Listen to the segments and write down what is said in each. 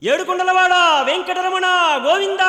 ఏడుకొండలవాడ వెంకటరమణ గోవింద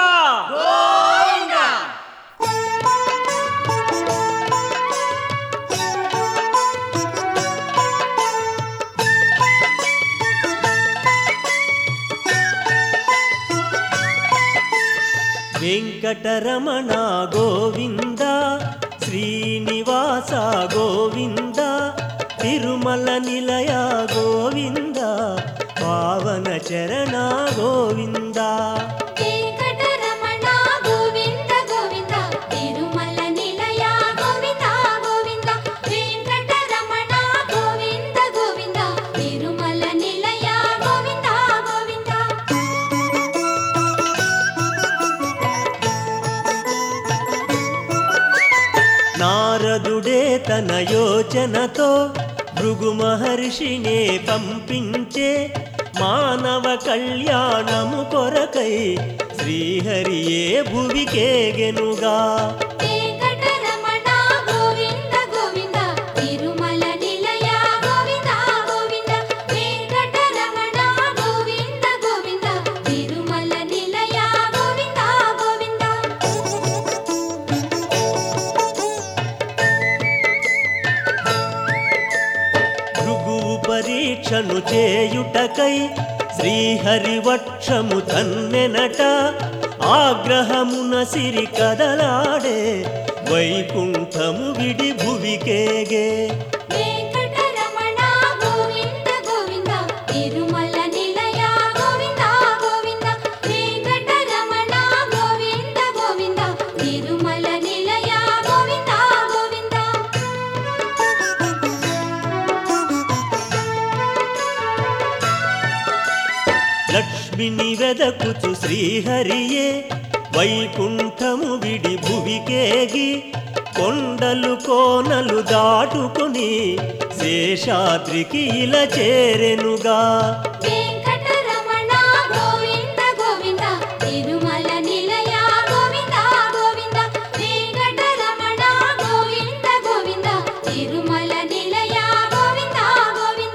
వెంకటరమణ గోవింద శ్రీనివాస గోవింద తిరుమల నిలయ గోవింద పావన చరణ గోవింద వెంకటరమణ గోవింద గోవింద తిరుమల నిలయ గోవింద గోవింద వెంకటరమణ గోవింద గోవింద తిరుమల నిలయ గోవింద గోవింద నారదుడే తన యోచనతో భృగు మహర్షినే పంపించే మానవ కళ్యాణము కొరకై శ్రీహరియే భువికేగెనుగా వెంకటరమణ గోవింద గోవింద తిరుమల నిలయ గోవింద గోవింద వెంకటరమణ గోవింద గోవింద తిరుమల నిలయ గోవింద గోవింద భృగువు పరీక్షను చేయుటకై శ్రీహరివక్షము తన్నెనట ఆగ్రహమున సిరి కదలాడే వైకుంఠము విడి భువికేగే వెంకటరమణ గోవింద గోవింద తిరుమల నిలయ గోవింద గోవింద వెంకటరమణ గోవింద గోవింద తిరుమల నిలయ గోవింద గోవింద లక్ష్మిని వెదకుచు శ్రీహరియే వైకుంఠము విడి భువికేగి కొండలు కోనలు దాటుకొని శేషాద్రికి ఇలా చేరెనుగా వెంకటరమణ గోవింద గోవింద తిరుమల నిలయ గోవింద గోవింద వెంకటరమణ గోవింద గోవింద తిరుమల నిలయ గోవింద గోవింద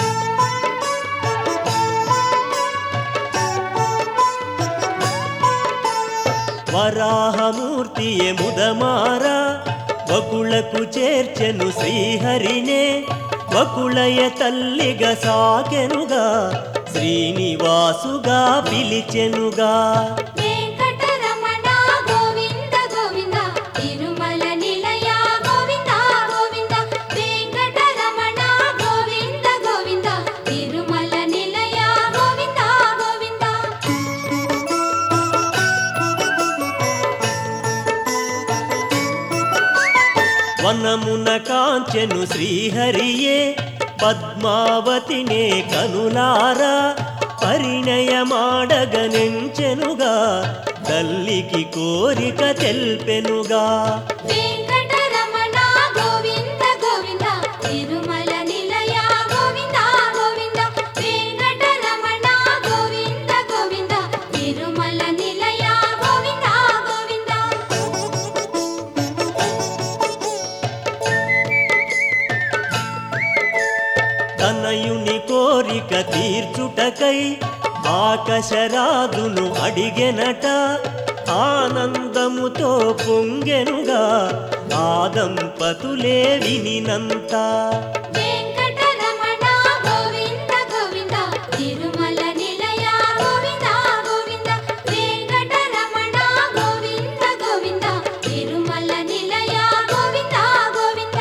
వరాహమూర్తియే ముదమార వకులకు చేర్చెను శ్రీహరినే వకుళయ తల్లిగా సాకెనుగా శ్రీనివాసుగా పిలిచెనుగా వెంకటరమణ గోవింద గోవింద తిరుమల నిలయ గోవింద గోవింద వెంకటరమణ గోవింద గోవింద తిరుమల నిలయ గోవింద గోవింద వనమున కాంచెను శ్రీహరియే పద్మావతినే కనులారా పరిణయమాడగనెంచెనుగా తల్లికి కోరిక తెల్పెనుగా వెంకటరమణ గోవింద గోవింద తిరుమల నిలయ గోవింద గోవింద వెంకటరమణ గోవింద గోవింద తిరుమల నిలయ గోవింద గోవింద తనయుని కోరిక తీర్చుటకై ఆకశరాదును అడిగెనట ఆనందముతో పొంగెనుగా ఆ దంపతులే వినినంత వెంకటరమణ గోవింద గోవింద తిరుమల నిలయ గోవింద గోవింద వెంకటరమణ గోవింద గోవింద తిరుమల నిలయ గోవింద గోవింద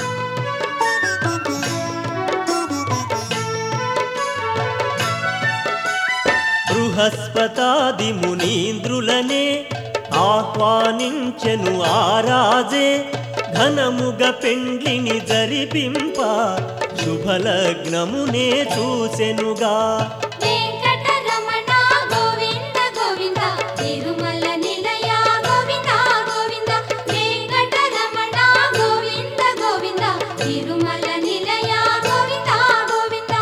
బృహస్పతాది మునీంద్రులనే ఆహ్వానించెను ఆరాజే ఘనముగ పెండ్లిని జరిపింప శుభలగ్నమునే చూసెనుగా వెంకటరమణ గోవింద గోవింద తిరుమల నిలయ గోవింద గోవింద వెంకటరమణ గోవింద గోవింద తిరుమల నిలయ గోవింద గోవింద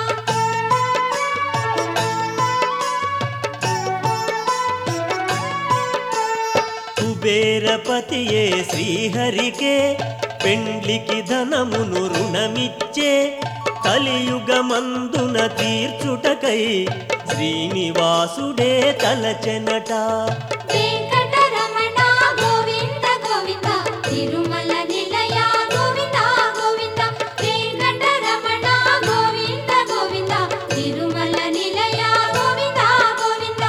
కుబేరపతియే శ్రీహరికే పెండ్లికి ధనమును రుణమిచ్చే కలియుగమందున తీర్చుటకై శ్రీనివాసుడే తలచెనట వెంకటరమణ గోవింద గోవింద తిరుమల నిలయ గోవింద గోవింద వెంకటరమణ గోవింద గోవింద తిరుమల నిలయ గోవింద గోవింద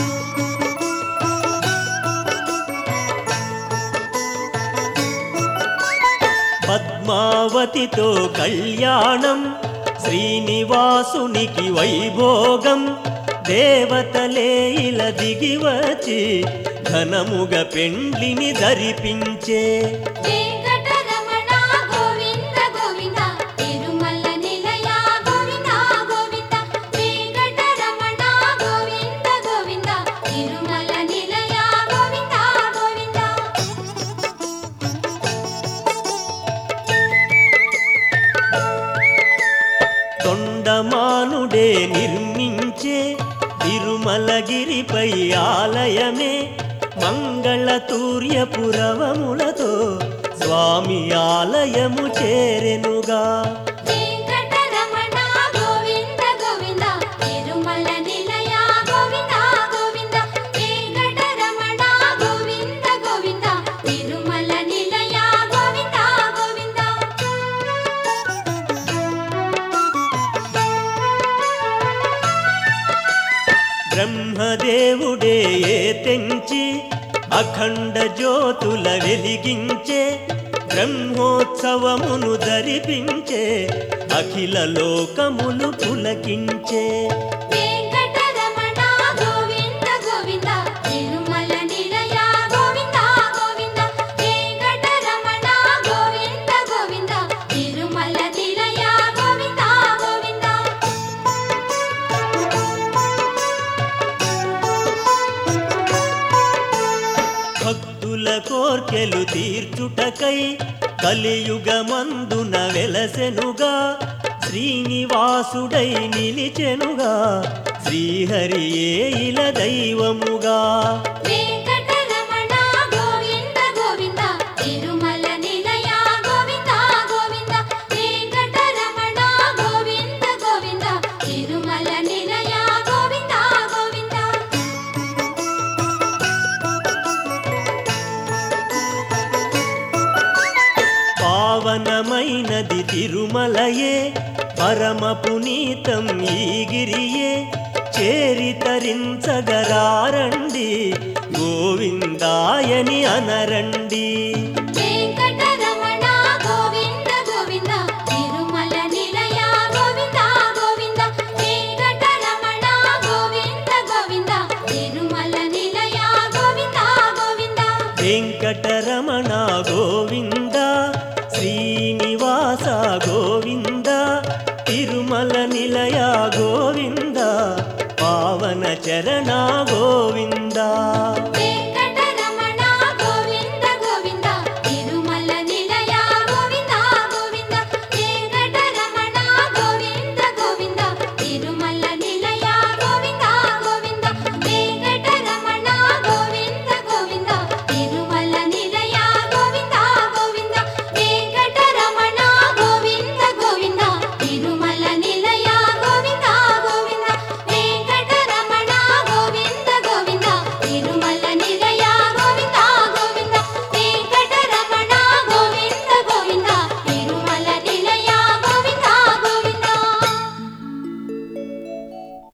పద్మావతితో కళ్యాణం శ్రీనివాసునికి వైభోగం దేవతలే ఇల దిగి వచ్చి ఘనముగ పెండ్లిని ధరిపించే వెంకటరమణ గోవింద గోవింద తిరుమల నిలయ గోవింద గోవింద వెంకటరమణ గోవింద గోవింద తిరుమల నిలయ గోవింద గోవింద తొండమానుడే నిర్మించే తిరుమలగిరిపై ఆలయమే మంగళతూర్యపురవములతో స్వామి ఆలయము చేరెనుగా వెంకటరమణ గోవింద గోవింద తిరుమల నిలయ గోవింద గోవింద వెంకటరమణ గోవింద గోవింద తిరుమల నిలయ గోవింద గోవింద బ్రహ్మదేవుడే తెంచి అఖండ జ్యోతుల వెలిగించే బ్రహ్మోత్సవమును ధరిపించే అఖిల లోకములు పులకించే వెంకటరమణ గోవింద గోవింద తిరుమల నిలయ గోవింద గోవింద వెంకటరమణ గోవింద గోవింద తిరుమల నిలయ గోవింద గోవింద భక్తుల కోర్కెలు తీర్చుటకై కలియుగమందున వెలసెనుగా శ్రీనివాసుడై నిలిచెనుగా శ్రీహరి ఏల దైవముగా వెంకటరమణ గోవింద గోవింద తిరుమల నిలయ గోవింద గోవింద వెంకటరమణ గోవింద గోవింద తిరుమల నిలయ గోవింద గోవింద పావనమైనది తిరుమలయే పరమ పునీతం ఈ గిరియే చేరితరించగరారండి గోవిందాయని అనరండి వెంకటరమణ గోవింద గోవింద తిరుమల నిలయ గోవింద గోవింద వెంకటరమణ గోవింద గోవింద తిరుమల నిలయ గోవింద గోవింద వెంకటరమణ గోవింద శ్రీనివాస గోవింద తిరుమల నిలయ గోవింద పావన చరణ గోవింద వెంకటరమణ